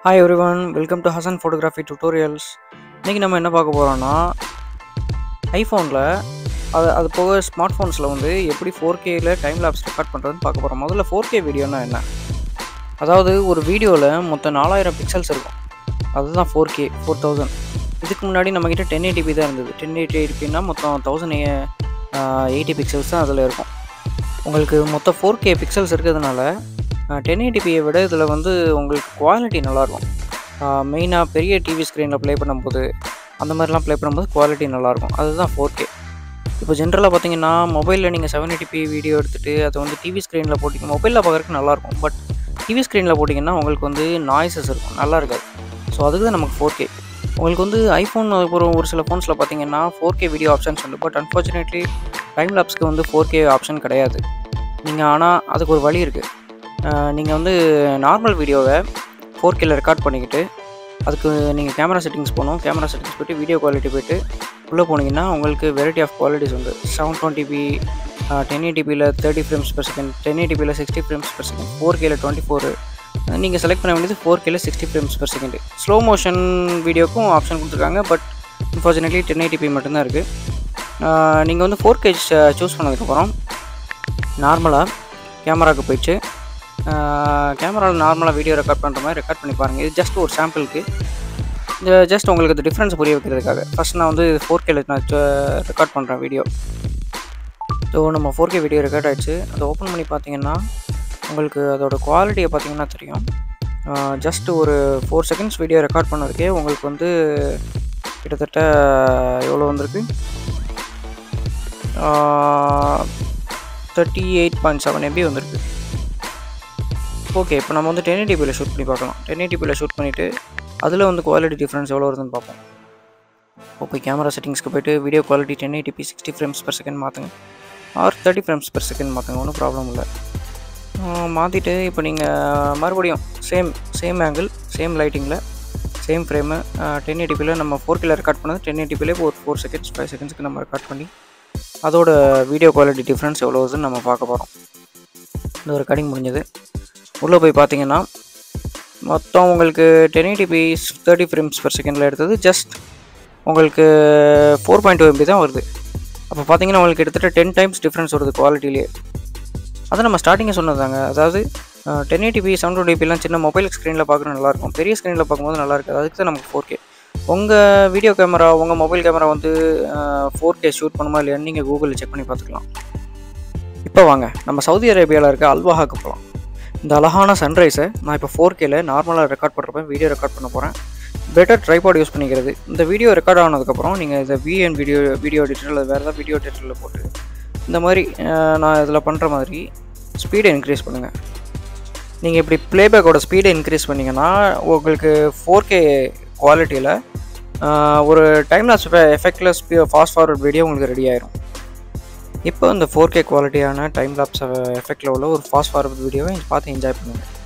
hi everyone welcome to Hasan photography tutorials இன்றைக்கி நம்ம என்ன பார்க்க போகிறோன்னா ஐஃபோனில் அது அது போக ஸ்மார்ட் ஃபோன்ஸில் வந்து எப்படி ஃபோர் கேயில் டைம் லேப்ஸ் ரெக்கார்ட் பண்ணுறதுன்னு பார்க்க போகிறோம் முதல்ல ஃபோர் கே வீடியோனா என்ன அதாவது ஒரு வீடியோவில் மொத்தம் நாலாயிரம் பிக்சல்ஸ் இருக்கும் அதுதான் ஃபோர் கே ஃபோர் தௌசண்ட் இதுக்கு முன்னாடி நம்மக்கிட்ட டென் எயிட்டிபி தான் இருந்தது டென் எயிட்டி எயிட்டிபின்னா மொத்தம் தௌசண்ட் எயிட்டி பிக்சல்ஸ் தான் அதில் இருக்கும் உங்களுக்கு மொத்தம் ஃபோர் கே பிக்சல்ஸ் இருக்கிறதுனால டென் எயிட்டிபியை விட இதில் வந்து உங்களுக்கு குவாலிட்டி நல்லாயிருக்கும் மெயினாக பெரிய டிவி ஸ்க்ரீனில் ப்ளே பண்ணும்போது அந்த மாதிரிலாம் ப்ளே பண்ணும்போது குவாலிட்டி நல்லாயிருக்கும் அதுதான் ஃபோர் கே இப்போ ஜென்ரலாக பார்த்தீங்கன்னா மொபைலில் நீங்கள் செவன் எயிட்டிபி வீடியோ எடுத்துகிட்டு அதை வந்து டிவி ஸ்க்ரீனில் போட்டிங்க மொபைலில் பார்க்குறதுக்கு நல்லாயிருக்கும் பட் டிவி ஸ்க்ரீனில் போட்டிங்கன்னா உங்களுக்கு வந்து நாய்ஸஸ் இருக்கும் நல்லா இருக்காது ஸோ அதுக்கு தான் நமக்கு ஃபோர் கே உங்களுக்கு வந்து ஐஃபோன் அப்புறம் ஒரு சில ஃபோன்ஸில் பார்த்தீங்கன்னா ஃபோர் கே வீடியோ ஆப்ஷன்ஸ் உண்டு பட் அன்ஃபார்ச்சுனேட்லி டைம் லேப்ஸ்க்கு வந்து ஃபோர் கே ஆப்ஷன் கிடையாது நீங்கள் ஆனால் அதுக்கு ஒரு வழி இருக்குது நீங்கள் வந்து நார்மல் வீடியோவை ஃபோர் கேல ரெக்கார்ட் பண்ணிக்கிட்டு அதுக்கு நீங்கள் கேமரா செட்டிங்ஸ் போகணும் கேமரா செட்டிங்ஸ் போய்ட்டு வீடியோ குவாலிட்டி போய்ட்டு உள்ளே போனீங்கன்னா உங்களுக்கு வெரைட்டி ஆஃப் குவாலிட்டிஸ் உண்டு செவன் டுவெண்ட்டி டென் எயிட்டிபியில் thirty frames per second ten எயிட்டிபியில் sixty frames per second four கேல டுவெண்ட்டி ஃபோர் நீங்கள் செலக்ட் பண்ண வேண்டியது ஃபோர் கேல sixty frames per second slow motion வீடியோக்கும் ஆப்ஷன் கொடுத்துருக்காங்க பட் அன்ஃபார்ச்சுனேட்லி டென் எயிட்டிபி மட்டும்தான் இருக்குது நீங்கள் வந்து ஃபோர் கே சூஸ் பண்ணதுக்கப்புறம் நார்மலாக கேமராவுக்கு போயிட்டு கேமராவில் நார்மலாக வீடியோ ரெக்கார்ட் பண்ணுற மாதிரி ரெக்கார்ட் பண்ணி பாருங்கள் இது ஜஸ்ட் ஒரு சாம்பிளுக்கு இந்த ஜஸ்ட் உங்களுக்கு இந்த டிஃப்ரென்ஸ் புரிய வைக்கிறதுக்காக ஃபஸ்ட் நான் வந்து ஃபோர் கேல நான் ரெக்கார்ட் பண்ணுறேன் வீடியோ ஸோ நம்ம ஃபோர் கே வீடியோ ரெக்கார்ட் ஆகிடுச்சு அதை ஓப்பன் பண்ணி பார்த்தீங்கன்னா உங்களுக்கு அதோட குவாலிட்டியை பார்த்தீங்கன்னா தெரியும் ஜஸ்ட் ஒரு ஃபோர் செகண்ட்ஸ் வீடியோ ரெக்கார்ட் பண்ணதுக்கே உங்களுக்கு வந்து கிட்டத்தட்ட எவ்வளோ வந்திருக்கு thirty eight point seven MB வந்திருக்கு ஓகே இப்போ நம்ம வந்து டென் எயிட்டிபியில் ஷூட் பண்ணி பார்க்கலாம் டென் எயிட்டிபியில் ஷூட் பண்ணிவிட்டு அதில் வந்து குவாலிட்டி டிஃப்ரென்ஸ் எவ்வளோ வருதுன்னு பார்ப்போம் இப்போ போய் கேமரா செட்டிங்ஸ்க்கு போய்ட்டு video quality ten eighty p sixty frames per second மாற்றுங்க or thirty frames per second மாற்றுங்க ஒன்றும் ப்ராப்ளம் இல்லை மாற்றிட்டு இப்போ நீங்கள் மறுபடியும் சேம் சேம் ஆங்கிள் சேம் லைட்டிங்கில் சேம் ஃப்ரேமு டென் எயிட்டிபியில் நம்ம ஃபோர் கிலோ ரெக்கார்ட் பண்ணது டென் எயிட்டிபிலே ஒரு ஃபோர் செகண்ட்ஸ் ஃபைவ் செகண்ட்ஸ்க்கு நம்ம ரெக்கார்ட் பண்ணி அதோட வீடியோ குவாலிட்டி டிஃப்ரென்ஸ் எவ்வளோ வருதுன்னு நம்ம பார்க்க போகிறோம் இந்த ஒரு கடிங் முடிஞ்சது உள்ளே போய் பார்த்தீங்கன்னா மொத்தம் உங்களுக்கு ten eighty p thirty frames per செகண்டில் எடுத்தது ஜஸ்ட் உங்களுக்கு ஃபோர் பாயிண்ட் டூ எம்பி தான் வருது அப்போ பார்த்தீங்கன்னா உங்களுக்கு கிட்டத்தட்ட டென் டைம்ஸ் டிஃப்ரென்ஸ் வருது குவாலிட்டிலேயே அதை நம்ம ஸ்டார்டிங்கே சொன்னதாங்க அதாவது டென் எயிட்டிபி செவன் டுவெண்ட்டி பிலாம் சின்ன மொபைல் ஸ்க்ரீனில் பார்க்குறது நல்லாயிருக்கும் பெரிய ஸ்க்ரீனில் பார்க்கும்போது நல்லா இருக்காது அதுக்கு தான் நமக்கு ஃபோர் கே உங்கள் வீடியோ கேமரா உங்கள் மொபைல் கேமரா வந்து ஃபோர் கே ஷூட் பண்ணுமா இல்லையான்னு நீங்கள் கூகுளில் செக் பண்ணி பார்த்துக்கலாம் இப்போ வாங்க நம்ம சவுதி அரேபியாவில் இருக்க அல்வாஹாக்கு போகலாம் இந்த அழகான சன்ரைஸை நான் இப்போ ஃபோர் கேல நார்மலாக ரெக்கார்ட் பண்ணுறப்ப வீடியோ ரெக்கார்ட் பண்ண போகிறேன் பெட்டர் ட்ரைபாட் யூஸ் பண்ணிக்கிறது இந்த வீடியோ ரெக்கார்ட் ஆனதுக்கப்புறம் நீங்கள் இதை விஎன் வீடியோ வீடியோ எடிட்டர் அல்லது வேறு ஏதாவது வீடியோ எடிட்டரில் போட்டு இந்த மாதிரி நான் இதில் பண்ணுற மாதிரி ஸ்பீடை இன்க்ரீஸ் பண்ணுங்கள் நீங்கள் இப்படி ப்ளேபேக்கோட ஸ்பீடை இன்க்ரீஸ் பண்ணிங்கன்னா உங்களுக்கு ஃபோர் கே குவாலிட்டியில் ஒரு டைம் லாஸ் எஃபெக்டில் ஸ்பீ ஃபாஸ்ட் ஃபார்வர்ட் வீடியோ உங்களுக்கு ரெடி ஆயிரும் இப்போ இந்த ஃபோர் கே குவாலிட்டியான டைம் லாப்ஸ் எஃபெக்டில் உள்ள ஒரு ஃபாஸ்ட் ஃபார்வர்ட் வீடியோவை பார்த்து என்ஜாய் பண்ணுங்கள்